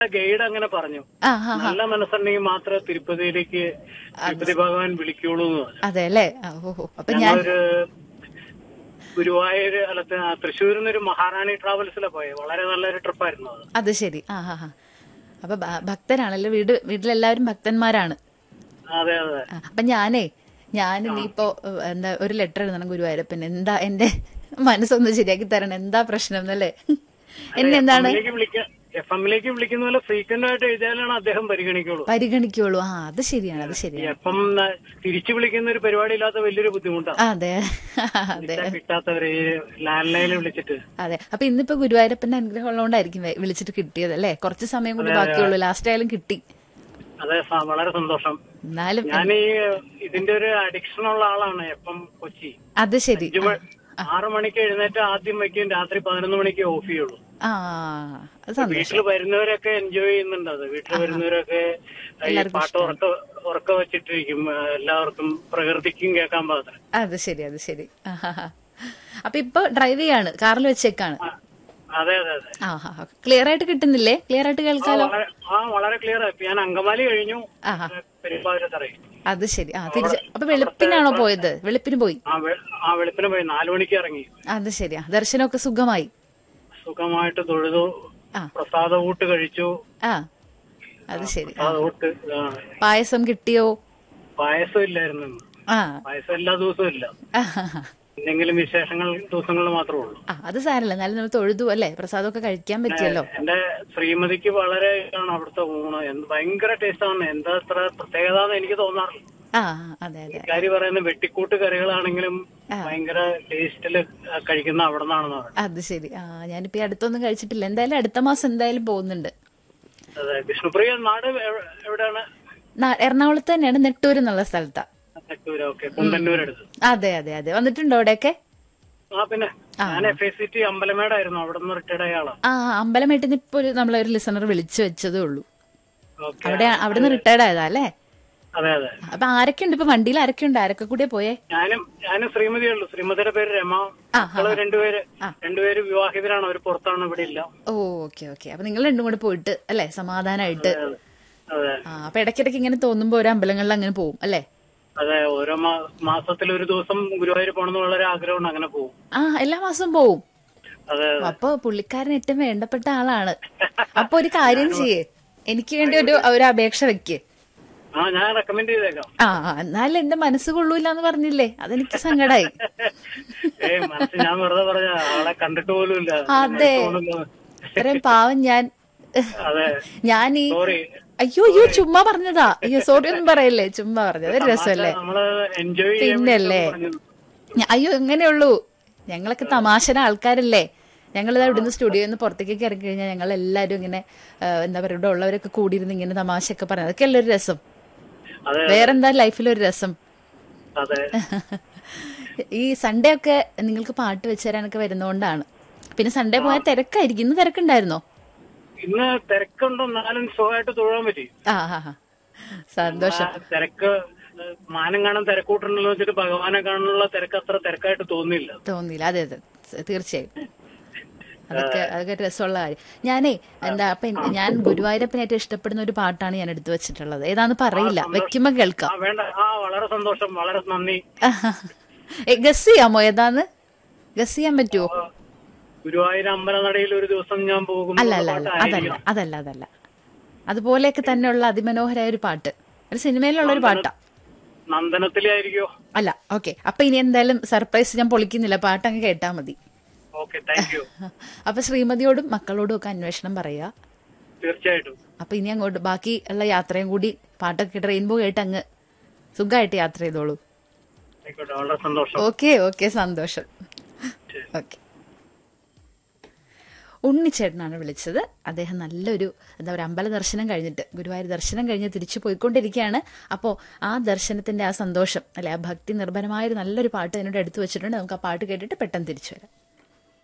Guide അങ്ങനെ പറഞ്ഞു ആ ഹാ ഹാ നല്ല മനസ്സുണ്ടെങ്കിൽ മാത്രമേ തിരുപ്പതിയിലേക്ക് തിരുപ്പതി ഭഗവാൻ വിളിക്കുള്ളൂ എന്ന് പറഞ്ഞു അതെ അല്ലേ ആ, ഓഹോ അപ്പൊ ഞാൻ ഞങ്ങളൊരു ഗുരുവായൂർ അല്ല ത- തൃശ്ശൂരിൽ നിന്ന് ഒരു മഹാറാണി ട്രാവൽസിലാണ് പോയത് വളരെ നല്ലൊരു ട്രിപ്പായിരുന്നു അത് അത് ശരി ആ ഹാ ഹാ അപ്പൊ ഭ- ഭക്തരാണല്ലോ വീട് വീട്ടിലെല്ലാവരും ഭക്തന്മാരാണ് അതെ അതെ ആ, അപ്പൊ ഞാനേ ഞാൻ ഇനിയിപ്പോ ഏഹ്, എന്താ ഒരു ലെറ്റർ എഴുതണം ഗുരുവായൂരപ്പൻ എന്താ എന്റെ മനസ്സൊന്ന് ശരിയാക്കി തരണം എന്താ പ്രശ്നം എന്നല്ലേ എന്നെ എന്താണ് എഫ്എമ്മിലേക്ക് വിളിക്ക എഫ് എമ്മിലേക്ക് വിളിക്കുന്ന പോലെ ഫ്രീക്വന്റ് ആയിട്ട് എഴുതിയാലാണ് അദ്ദേഹം പരിഗണിക്കുള്ളൂ പരിഗണിക്കുള്ളൂ ആ അത് ശരിയാണ് അത് ശരിയാണ് എഫ് എം തിരിച്ചു വിളിക്കുന്ന ഒരു പരിപാടി ഇല്ലാത്ത വലിയൊരു ബുദ്ധിമുട്ടാണ് അതെ അതെ കിട്ടാത്തവര് ഈ ലാൻഡ് ലൈനിൽ വിളിച്ചിട്ട് അതെ അപ്പൊ ഇന്നിപ്പോ ഗുരുവായൂരപ്പന്റെ അനുഗ്രഹം ഉള്ളതുകൊണ്ടായിരിക്കും വെ- വിളിച്ചിട്ട് കിട്ടിയത് അല്ലേ കുറച്ച് സമയം കൂടി ബാക്കിയുള്ളൂ ലാസ്റ്റ് ആയാലും കിട്ടി അതെ സ- വളരെ സന്തോഷം എന്നാലും ഞാൻ ഈ ഇതിന്റെ ഒരു അഡിക്ഷൻ ഉള്ള ആളാണ് എപ്പം കൊച്ചി അത് ശരി അഞ്ചു മ- ആറ് മണിക്ക് എഴുന്നേറ്റ് ആദ്യം വയ്ക്കും രാത്രി പതിനൊന്ന് മണിക്ക് ഓഫ് ചെയ്യുള്ളൂ ആ അത് സന്തോഷം വീട്ടിൽ വരുന്നവരൊക്കെ എൻജോയ് ചെയ്യുന്നുണ്ട് അത് വീട്ടിൽ വരുന്നവരൊക്കെ ഈ പാട്ട് ഉറക്ക ഉറക്ക വെച്ചിട്ടിരിക്കും ആ, എല്ലാവർക്കും പ്രകൃതിക്കും കേൾക്കാൻ പാകത്തിന് അത് ശരി അത് ശരി ആഹാഹാ. അപ്പൊ ഇപ്പൊ ഡ്രൈവ് ചെയ്യാണ് കാറിൽ വെച്ചേക്കാണ് ആ, അതെ അതെ അതെ ആ ഹാ ക്ലിയർ ആയിട്ട് കിട്ടുന്നില്ലേ ക്ലിയർ ആയിട്ട് ആ, കേൾക്കാലോ വളരെ ആ വളരെ ക്ലിയർ ആയി ഇപ്പൊ ഞാൻ അങ്കമാലി കഴിഞ്ഞു ആഹാ പെരുമ്പാവൂരത്തറയി അത് ശരി ആ തിരിച്ച് അപ്പൊ വെളുപ്പിനാണോ പോയത് വെളുപ്പിന് പോയി ആ വെ- ആ വെളുപ്പിന് പോയി നാലു മണിക്ക് ഇറങ്ങി അത് ശരി ആ ദർശനമൊക്കെ സുഖമായി സുഖമായിട്ട് തൊഴുതു ആ. പ്രസാദ ഊട്ട് കഴിച്ചു ആ അത് ശരി പ്രസാദ ഊട്ട് ആ, പായസം കിട്ടിയോ പായസം ഇല്ലായിരുന്നു ഇന്ന്. ആ പായസം എല്ലാ ദിവസവും ഇല്ല ആഹാഹാ. എന്തെങ്കിലും വിശേഷങ്ങൾ ദിവസങ്ങളിൽ മാത്രമേ ഉള്ളൂ ആ അത് സാരല്ല എന്നാലും നമ്മൾ തൊഴുതു അല്ലേ പ്രസാദമൊക്കെ കഴിക്കാൻ പറ്റിയല്ലോ എന്റെ ശ്രീമതിക്ക് വളരെ ഇഷ്ടമാണ് അവിടുത്തെ ഊണ് എന്ത് ഭയങ്കര ടേസ്റ്റ് ആണ് എന്താ അത്ര പ്രത്യേകത എന്ന് എനിക്ക് തോന്നാറില്ല ആ അതെ അതെ കാര്യം പറയുന്ന വെട്ടിക്കൂട്ട് കറികളാണെങ്കിലും ഭയങ്കര ടേസ്റ്റില് കഴിക്കുന്ന അവിടെ നിന്നാണെന്ന് പറഞ്ഞു അത് ശരി ആ ഞാനിപ്പോ ഈ അടുത്തൊന്നും കഴിച്ചിട്ടില്ല എന്തായാലും അടുത്ത മാസം എന്തായാലും പോകുന്നുണ്ട് അതെ വിഷ്ണുപ്രിയ നാട് എവ- എവിടെയാണ് നാ- എറണാകുളത്ത് തന്നെയാണ് നെട്ടൂർ എന്നുള്ള സ്ഥലത്താ നെട്ടൂര് ഓക്കെ കുണ്ടന്നൂരടുത്ത് അതെ അതെ അതെ വന്നിട്ടുണ്ടോ അവിടെയൊക്കെ ആ പിന്നെ ഞാൻ എഫ് എസ് സി ടി അമ്പലമേടായിരുന്നു അവിടെ നിന്ന് റിട്ടയർഡ് ആയ ആളാണ് ആ അമ്പലമേട്ടിൽ നിന്ന് ഇപ്പൊ ഒരു നമ്മളെ ഒരു ലിസണർ വിളിച്ചു വെച്ചതേ ഉള്ളൂ ഓക്കെ അവിടെ അവിടുന്ന് റിട്ടയർഡ് ആയതാ അല്ലേ അതെ അതെ അപ്പൊ ആരൊക്കെ ഉണ്ട് ഇപ്പൊ വണ്ടിയിൽ ആരൊക്കെ ഉണ്ട് ആരൊക്കെ കൂടിയാ പോയേ ഞാനും ഞാനും ശ്രീമതിയേ ഉള്ളൂ ശ്രീമതിയുടെ പേര് രമ ആ, മക്കള് രണ്ടുപേര് രണ്ടുപേര് വിവാഹിതരാണ് അവർ പുറത്താണ് ഇവിടെ ഇല്ല ഓ ഓക്കെ ഓക്കെ അപ്പൊ നിങ്ങൾ രണ്ടും കൂടെ പോയിട്ട് അല്ലേ സമാധാനമായിട്ട് അതെ. അതെ ആ അപ്പൊ ഇടയ്ക്കിടയ്ക്ക് ഇങ്ങനെ തോന്നുമ്പോ ഓരോ അമ്പലങ്ങളിൽ അങ്ങനെ പോവും അല്ലേ അതെ ഓരോ മാ- മാസത്തിൽ ഒരു ദിവസം ഗുരുവായൂർ പോകണമെന്ന് വളരെ ആഗ്രഹമുണ്ട് അങ്ങനെ പോകും ആ എല്ലാ മാസവും പോവും അതെ അപ്പൊ പുള്ളിക്കാരൻ ഏറ്റവും വേണ്ടപ്പെട്ട ആളാണ് അപ്പൊ ഒരു കാര്യം ചെയ്യേ എനിക്ക് വേണ്ടി ഒരു ഒരു അപേക്ഷ വെക്ക് ആ ഞാൻ റെക്കമെൻഡ് ചെയ്തേക്കാം ആ എന്നാലും എന്റെ മനസ്സ് കൊള്ളൂല എന്ന് പറഞ്ഞില്ലേ അതെനിക്ക് സങ്കടായി ഏ മനസ്സ് ഞാൻ വെറുതെ പറഞ്ഞ ആളെ കണ്ടിട്ട് പോലും ഇല്ല അതെ. ഇത്രയും പാവം ഞാൻ അതെ ഞാൻ ഈ സോറി അയ്യോ അയ്യോ ചുമ്മാ പറഞ്ഞതാ അയ്യോ സോറി ഒന്നും പറയല്ലേ ചുമ്മാ പറഞ്ഞത് ഒരു രസമല്ലേ നമ്മള് എൻജോയ് ചെയ്യാൻ പിന്നല്ലേ വേണ്ടി പറഞ്ഞത്. ഞ- അയ്യോ എങ്ങനെയുള്ളൂ ഞങ്ങളൊക്കെ തമാശന ആൾക്കാരല്ലേ ഞങ്ങളിതാ ഇവിടുന്ന് സ്റ്റുഡിയോയിൽ നിന്ന് പുറത്തേക്കൊക്കെ ഇറങ്ങി കഴിഞ്ഞാൽ ഞങ്ങൾ എല്ലാവരും ഇങ്ങനെ ആ, എന്താ പറയുക ഇവിടെ ഉള്ളവരൊക്കെ കൂടിയിരുന്ന് ഇങ്ങനെ തമാശയൊക്കെ പറയാം അതൊക്കെ അല്ലേ ഒരു രസം അതെ വേറെന്താ ലൈഫിലൊരു രസം അതെ ഈ സൺഡേ ഒക്കെ നിങ്ങൾക്ക് പാട്ട് വെച്ച് തരാനൊക്കെ വരുന്നതുകൊണ്ടാണ് പിന്നെ സൺഡേ പോയാൽ തിരക്കായിരിക്കും ഇന്ന് തിരക്കുണ്ടായിരുന്നോ ഇന്ന് തിരക്കുണ്ടോ എന്നാലും സുഖമായിട്ട് തൊഴാൻ പറ്റി ആ ആ ആ. സന്തോഷം ആ, തിരക്ക് ഏഹ്, മാനം കാണാൻ തിരക്കൂട്ടുണ്ടല്ലോ വെച്ചിട്ട് ഭഗവാനെ കാണാനുള്ള തിരക്ക് അത്ര തിരക്കായിട്ട് തോന്നിയില്ല തോന്നിയില്ല അതെ അതെ ത- തീർച്ചയായും അതൊക്കെ അതൊക്കെ രസമുള്ള കാര്യം ഞാനേ എന്താ അപ്പൊ എൻ- ഞാൻ ഗുരുവായൂരപ്പനെ ഏറ്റവും ഇഷ്ടപ്പെടുന്ന ഒരു പാട്ടാണ് ഞാൻ എടുത്തു വെച്ചിട്ടുള്ളത് ഏതാന്ന് പറയില്ല വെക്കുമ്പോ ആ കേൾക്കാം വേണ്ട ആ വളരെ സന്തോഷം വളരെ നന്ദി ഏ, ഗസ് ചെയ്യാമോ ഏതാന്ന് ഗസ് ചെയ്യാൻ പറ്റുമോ ഗുരുവായൂർ അമ്പലനടയിൽ ഒരു ദിവസം ഞാൻ പോകും അല്ല അല്ല അല്ല അതല്ല അതല്ല അതല്ല അതുപോലെയൊക്കെ തന്നെയുള്ള അതിമനോഹരമായ ഒരു പാട്ട് ഒരു സിനിമയിലുള്ള ഒരു പാട്ടാ നന്ദനത്തിലായിരിക്കോ അല്ല ഓക്കെ അപ്പൊ ഇനി എന്തായാലും സർപ്രൈസ് ഞാൻ പൊളിക്കുന്നില്ല പാട്ട് അങ്ങ് കേട്ടാ മതി ഓക്കെ താങ്ക് യു അപ്പൊ ശ്രീമതിയോടും മക്കളോടും ഒക്കെ അന്വേഷണം പറയാ തീർച്ചയായിട്ടും അപ്പൊ ഇനി അങ്ങോട്ട് ബാക്കി ഉള്ള യാത്രയും കൂടി പാട്ടൊക്കെ കേട്ട് റെയിൻബോ കേട്ട് അങ്ങ് സുഖമായിട്ട് യാത്ര ചെയ്തോളൂ ആയിക്കോട്ടെ വളരെ സന്തോഷം ഓക്കെ ഓക്കെ സന്തോഷം ഓക്കെ ഉണ്ണിച്ചേട്ടനാണ് വിളിച്ചത് അദ്ദേഹം നല്ലൊരു എന്താ പറയുക അമ്പല ദർശനം കഴിഞ്ഞിട്ട് ഗുരുവായൂർ ദർശനം കഴിഞ്ഞ് തിരിച്ചു പോയിക്കൊണ്ടിരിക്കുകയാണ് അപ്പോൾ ആ ദർശനത്തിന്റെ ആ സന്തോഷം അല്ലെ ആ ഭക്തി നിർഭരമായ ഒരു നല്ലൊരു പാട്ട് എന്നോട് എടുത്തു വെച്ചിട്ടുണ്ട് നമുക്ക് ആ പാട്ട് കേട്ടിട്ട് പെട്ടെന്ന് തിരിച്ചു വരാം